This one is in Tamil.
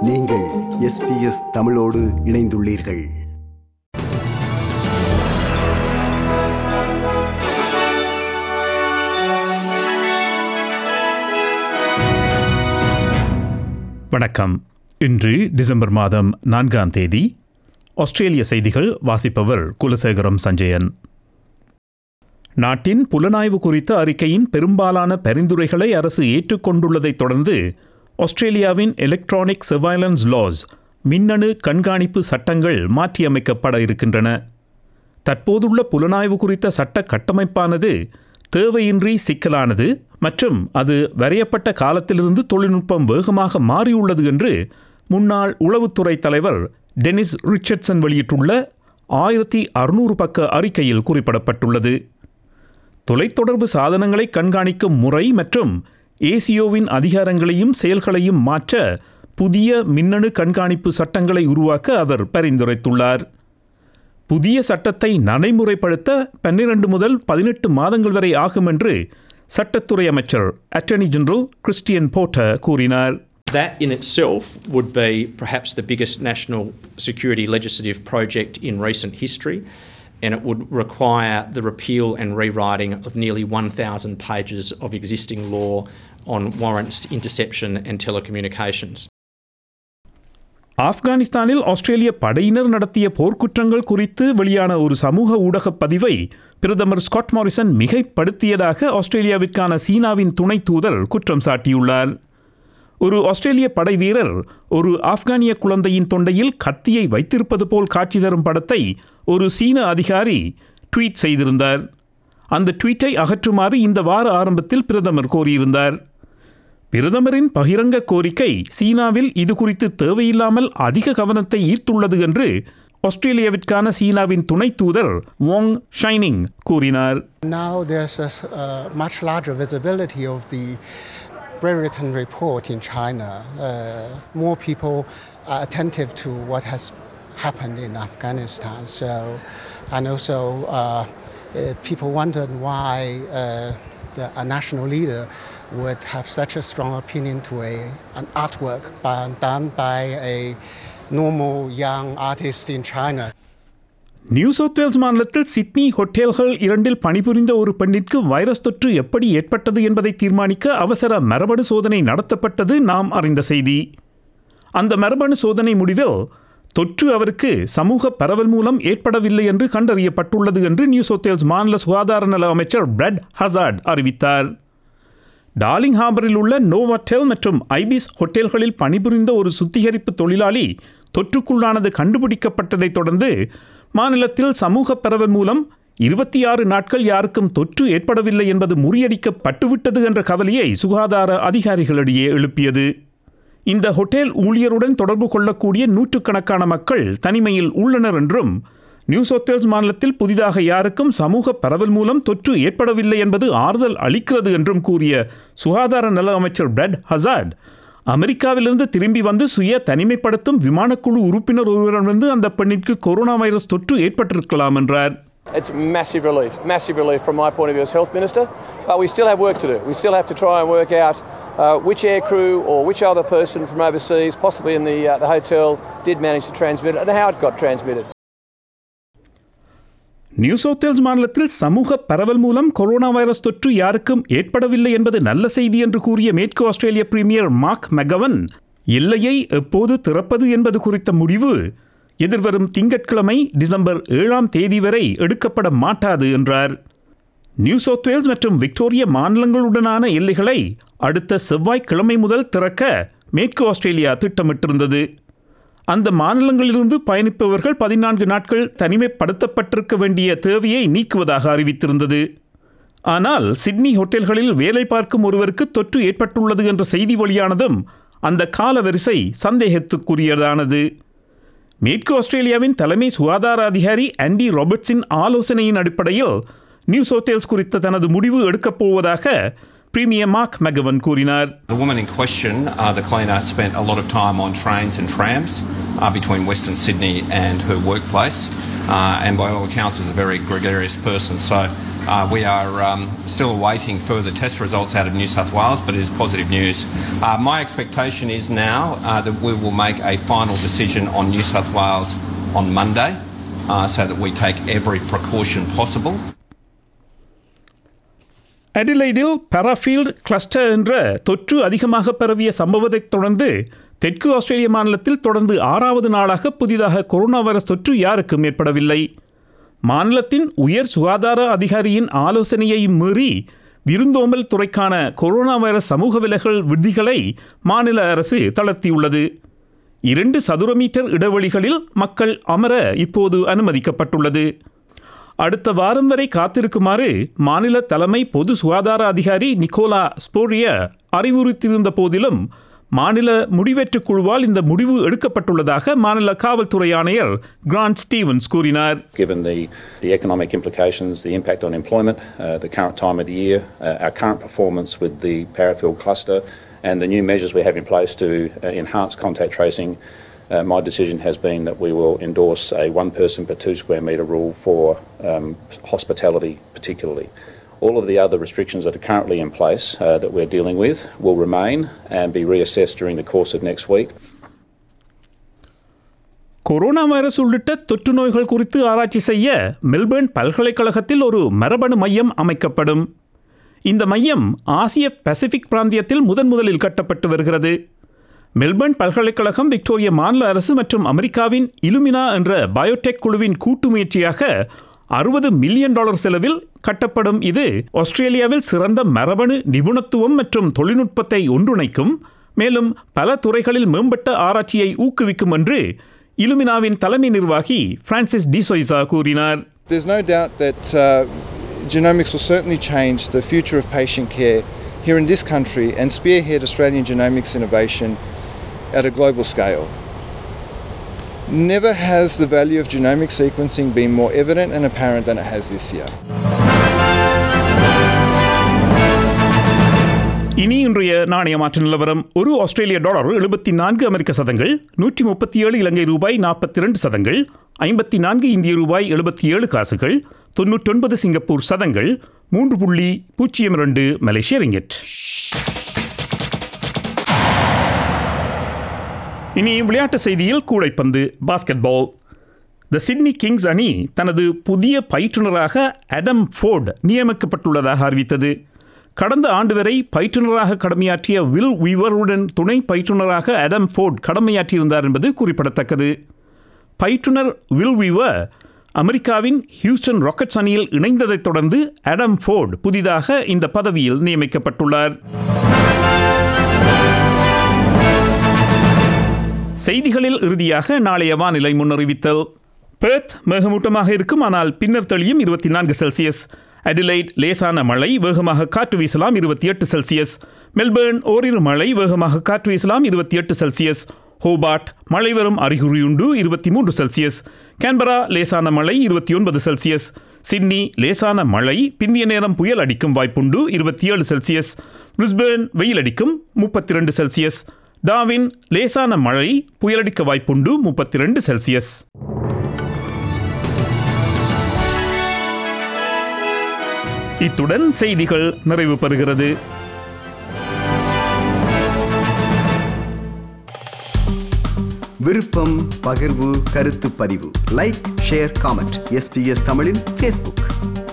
நீங்கள் எஸ்பிஎஸ் தமிழோடு இணைந்துள்ளீர்கள் வணக்கம் இன்று டிசம்பர் மாதம் நான்காம் தேதி ஆஸ்திரேலிய செய்திகள் வாசிப்பவர் குலசேகரம் சஞ்சயன் நாட்டின் புலனாய்வு குறித்த அறிக்கையின் பெரும்பாலான பரிந்துரைகளை அரசு ஏற்றுக்கொண்டுள்ளதைத் தொடர்ந்து ஆஸ்திரேலியாவின் எலக்ட்ரானிக் சர்வைலன்ஸ் லாஸ் மின்னணு கண்காணிப்பு சட்டங்கள் மாற்றியமைக்கப்பட இருக்கின்றன தற்போதுள்ள புலனாய்வு குறித்த சட்ட கட்டமைப்பானது தேவையின்றி சிக்கலானது மற்றும் அது வரையப்பட்ட காலத்திலிருந்து தொழில்நுட்பம் வேகமாக மாறியுள்ளது என்று முன்னாள் உளவுத்துறை தலைவர் டெனிஸ் ரிச்சர்ட்சன் வெளியிட்டுள்ள ஆயிரத்தி அறுநூறு பக்க அறிக்கையில் குறிப்பிடப்பட்டுள்ளது தொலைத்தொடர்பு சாதனங்களை கண்காணிக்கும் முறை மற்றும் ஏசியோவின் அதிகாரங்களையும் செயல்களையும் மாற்ற புதிய மின்னணு கண்காணிப்பு சட்டங்களை உருவாக்க அவர் பரிந்துரைத்துள்ளார் புதிய சட்டத்தை நடைமுறைப்படுத்த பன்னிரண்டு முதல் பதினெட்டு மாதங்கள் வரை ஆகும் என்று சட்டத்துறை அமைச்சர் அட்டர்னி ஜெனரல் கிறிஸ்டியன் போர்ட்டர் கூறினார் That in itself would be perhaps the biggest national security legislative project in recent history, and it would require the repeal and rewriting of nearly 1,000 pages of existing law on warrants, interception, and telecommunications. ஆப்கானிஸ்தானில் ஆஸ்திரேலிய படையினர் நடத்திய போர்க்குற்றங்கள் குறித்து வெளியான ஒரு சமூக ஊடகப் பதிவை பிரதமர் ஸ்காட் மாரிசன் மிகைப்படுத்தியதாக ஆஸ்திரேலியாவிற்கான சீனாவின் துணை தூதர் குற்றம் சாட்டியுள்ளார் ஒரு ஆஸ்திரேலிய படை வீரர் ஒரு ஆப்கானிய குழந்தையின் தொண்டையில் கத்தியை வைத்திருப்பது போல் காட்சி தரும் படத்தை ஒரு சீன அதிகாரி ட்வீட் செய்திருந்தார் அந்த ட்வீட்டை அகற்றுமாறு இந்த வார ஆரம்பத்தில் பிரதமர் கோரியிருந்தார் பிரதமரின் பகிரங்க கோரிக்கை சீனாவில் இது குறித்து தேவையில்லாமல் அதிக கவனத்தை ஈர்த்துள்ளது என்று ஆஸ்திரேலியாவிற்கான சீனாவின் துணை தூதர் வாங் ஷைனிங் கூறினார் Now there's a s- uh, much larger visibility of the Brereton report in China. Uh, more people are attentive to what has happened in Afghanistan. So, and also uh, uh, people wondered why uh, the, a national leader would have such a strong opinion to a, an artwork by, done by a normal young artist in China. New South Wales மாநிலத்தில் சிட்னி ஹோட்டல்கள் இரண்டில் பணிபுரிந்த ஒரு பெண்ணிற்கு வைரஸ் தொற்று எப்படி ஏற்பட்டது என்பதை தீர்மானிக்க அவசர மரபணு சோதனை நடத்தப்பட்டது நாம் அறிந்த செய்தி அந்த மரபணு சோதனை முடிவில் தொற்று அவருக்கு சமூக பரவல் மூலம் ஏற்படவில்லை என்று கண்டறியப்பட்டுள்ளது என்று நியூ சவுத் வேல்ஸ் மாநில சுகாதார நல அமைச்சர் பிரெட் ஹசார்ட் அறிவித்தார் டார்லிங் ஹார்பரில் உள்ள நோவாட்டெல் மற்றும் ஐபிஸ் ஹோட்டல்களில் பணிபுரிந்த ஒரு சுத்திகரிப்பு தொழிலாளி தொற்றுக்குள்ளானது கண்டுபிடிக்கப்பட்டதைத் தொடர்ந்து மாநிலத்தில் சமூக பரவல் மூலம் இருபத்தி ஆறு நாட்கள் யாருக்கும் தொற்று ஏற்படவில்லை என்பது முறியடிக்கப்பட்டுவிட்டது என்ற கவலையை சுகாதார அதிகாரிகளிடையே எழுப்பியது இந்த ஹோட்டல் ஊழியருடன் தொடர்பு கொள்ளக்கூடிய நூற்றுக்கணக்கான மக்கள் தனிமையில் உள்ளனர் என்றும் நியூ சவுத் வேல்ஸ் மாநிலத்தில் புதிதாக யாருக்கும் சமூக பரவல் மூலம் தொற்று ஏற்படவில்லை என்பது ஆறுதல் அளிக்கிறது என்றும் கூறிய சுகாதார நல அமைச்சர் பிரெட் ஹசார்ட் அமெரிக்காவிலிருந்து திரும்பி வந்து சுய தனிமைப்படுத்தும் விமானக்குழு உறுப்பினர் ஒருவரிடமிருந்து அந்த பெண்ணிற்கு கொரோனா வைரஸ் தொற்று ஏற்பட்டிருக்கலாம் என்றார் It's massive relief, massive relief from my point of view as Health Minister. But we still have work to do. We still have to try and work out uh, which aircrew or which other person from overseas, possibly in the, uh, the hotel, did manage to transmit it and how it got transmitted. New South Wales மாநிலத்தில் சமூக பரவல் மூலம் கொரோனா வைரஸ் தொற்று யாருக்கும் ஏற்படவில்லை என்பது நல்ல செய்தி என்று கூறிய மேற்கு ஆஸ்திரேலிய பிரீமியர் மார்க் மெகவன் எல்லையை எப்போது திறப்பது என்பது குறித்த முடிவு எதிர்வரும் திங்கட்கிழமை டிசம்பர் ஏழாம் தேதி வரை எடுக்கப்பட மாட்டாது என்றார் நியூ சவுத் வேல்ஸ் மற்றும் விக்டோரிய மாநிலங்களுடனான எல்லைகளை அடுத்த செவ்வாய்க்கிழமை முதல் திறக்க மேற்கு ஆஸ்திரேலியா திட்டமிட்டிருந்தது அந்த மாநிலங்களிலிருந்து பயணிப்பவர்கள் பதினான்கு நாட்கள் தனிமைப்படுத்தப்பட்டிருக்க வேண்டிய தேவையை நீக்குவதாக அறிவித்திருந்தது ஆனால் சிட்னி ஹோட்டல்களில் வேலை பார்க்கும் ஒருவருக்கு தொற்று ஏற்பட்டுள்ளது என்ற செய்தி வெளியானதும் அந்த காலவரிசை சந்தேகத்துக்குரியதானது மேற்கு ஆஸ்திரேலியாவின் தலைமை சுகாதார அதிகாரி ஆண்டி ராபர்ட்ஸின் ஆலோசனையின் அடிப்படையில் நியூ சவுத் வேல்ஸ் குறித்த தனது முடிவு எடுக்கப் போவதாக பிரீமியர் மார்க் மெகவன் கூறினார் The woman in question, uh, the cleaner, spent a lot of time on trains and trams uh, between Western Sydney and her workplace, uh, and by all accounts was a very gregarious person. So uh, we are um, still awaiting further test results out of New South Wales, but it is positive news. Uh, my expectation is now uh, that we will make a final decision on New South Wales on Monday, uh, so that we take every precaution possible. அடிலைடில் பாராஃபீல்டு கிளஸ்டர் என்ற தொற்று அதிகமாக பரவிய சம்பவத்தைத் தொடர்ந்து தெற்கு ஆஸ்திரேலிய மாநிலத்தில் தொடர்ந்து ஆறாவது நாளாக புதிதாக கொரோனா வைரஸ் தொற்று யாருக்கும் ஏற்படவில்லை மாநிலத்தின் உயர் சுகாதார அதிகாரியின் ஆலோசனையை மீறி விருந்தோம்பல் துறைக்கான கொரோனா வைரஸ் சமூக விலகல் விதிகளை மாநில அரசு தளர்த்தியுள்ளது இரண்டு சதுர மீட்டர் இடைவெளிகளில் மக்கள் அமர இப்போது அனுமதிக்கப்பட்டுள்ளது அடுத்த வாரம் வரை காத்திருக்குமாறு மாநில தலைமை பொது சுகாதார அதிகாரி நிக்கோலா ஸ்போரிய அறிவுறுத்தியிருந்த போதிலும் மாநில முடிவெற்றுக் குழுவால் இந்த முடிவு எடுக்கப்பட்டுள்ளதாக மாநில காவல்துறை ஆணையர் கிராண்ட் ஸ்டீவன்ஸ் கூறினார் given the, the economic implications, the impact on employment, uh, the current time of the year, uh, our current performance with the Parafield cluster, and the new measures we have in place to uh, enhance contact tracing, uh, my decision has been that we will endorse a one person per two square metre rule for um, hospitality, particularly. All of the other restrictions that are currently in place uh, that we're dealing with will remain and be reassessed during the course of next week. Corona virus உள்ளிட்ட தொற்று நோய்கள் குறித்து ஆராய்ச்சி செய்ய மெல்பர்ன் பல்கலைக்கழகத்தில் ஒரு மரபணு மையம் அமைக்கப்படும் இந்த மையம் ஆசிய பசிபிக் பிராந்தியத்தில் முதன் முதலில் கட்டப்பட்டு வருகிறது மெல்பர்ன் பல்கலைக்கழகம் விக்டோரிய மாநில அரசு மற்றும் அமெரிக்காவின் இலுமினா என்ற பயோடெக் குழுவின் கூட்டு முயற்சியாக அறுபது மில்லியன் டாலர் செலவில் கட்டப்படும் இது ஆஸ்திரேலியாவில் சிறந்த மரபணு நிபுணத்துவம் மற்றும் தொழில்நுட்பத்தை ஒன்றிணைக்கும் மேலும் பல துறைகளில் மேம்பட்ட ஆராய்ச்சியை ஊக்குவிக்கும் என்று இலுமினாவின் தலைமை நிர்வாகி பிரான்சிஸ் டிசோய்சா கூறினார் There's no doubt that uh, genomics will certainly change the future of patient care here in this country and spearhead Australian genomics innovation at a global scale. Never has the value of genomic sequencing been more evident and apparent than it has this year. இனி இன்றைய நாணய மாற்று நிலவரம் ஒரு ஆஸ்திரேலிய டாலர் எழுபத்தி நான்கு அமெரிக்க சதங்கள் நூற்றி முப்பத்தி ஏழு இலங்கை ரூபாய் நாற்பத்தி ரெண்டு சதங்கள் ஐம்பத்தி நான்கு இந்திய ரூபாய் எழுபத்தி ஏழு காசுகள் தொன்னூற்றொன்பது சிங்கப்பூர் சதங்கள் மூன்று புள்ளி பூஜ்ஜியம் ரெண்டு மலேசிய ரிங்கெட் இனி விளையாட்டு செய்தியில் கூடைப்பந்து basketball the Sydney Kings அணி தனது புதிய பயிற்றுனராக அடம் ஃபோர்ட் நியமிக்கப்பட்டுள்ளதாக அறிவித்தது கடந்த ஆண்டு வரை பயிற்றுனராக கடமையாற்றிய வில் வீவருடன் துணை பயிற்றுனராக அடம் ஃபோர்ட் கடமையாற்றியிருந்தார் என்பது குறிப்பிடத்தக்கது பயிற்றுனர் வில் வீவர் அமெரிக்காவின் ஹியூஸ்டன் ராக்கெட்ஸ் அணியில் இணைந்ததைத் தொடர்ந்து அடம் ஃபோர்ட் புதிதாக இந்த பதவியில் நியமிக்கப்பட்டுள்ளார் செய்திகளில் இறுதியாக நாளைய வானிலை முன்னறிவித்தல் பெர்த் மேகமூட்டமாக இருக்கும் ஆனால் பின்னர் தெளியும் இருபத்தி நான்கு செல்சியஸ் அடிலைட் லேசான மழை வேகமாக காற்று வீசலாம் இருபத்தி எட்டு செல்சியஸ் மெல்பர்ன் ஓரிரு மழை வேகமாக காற்று வீசலாம் இருபத்தி எட்டு செல்சியஸ் ஹோபார்ட் மழை வரும் அறிகுறியுண்டு இருபத்தி மூன்று செல்சியஸ் கேன்பரா லேசான மழை இருபத்தி ஒன்பது செல்சியஸ் சிட்னி லேசான மழை பிந்திய நேரம் புயல் அடிக்கும் வாய்ப்புண்டு இருபத்தி ஏழு செல்சியஸ் பிரிஸ்பேர்ன் வெயில் அடிக்கும் முப்பத்தி ரெண்டு செல்சியஸ் டாவின் லேசான மழை புயலடிக்க வாய்ப்புண்டு முப்பத்தி ரெண்டு செல்சியஸ் இத்துடன் செய்திகள் நிறைவு பெறுகிறது விருப்பம் பகிர்வு கருத்து பதிவு லைக் ஷேர் காமெண்ட் எஸ்பிஎஸ் தமிழின் ஃபேஸ்புக்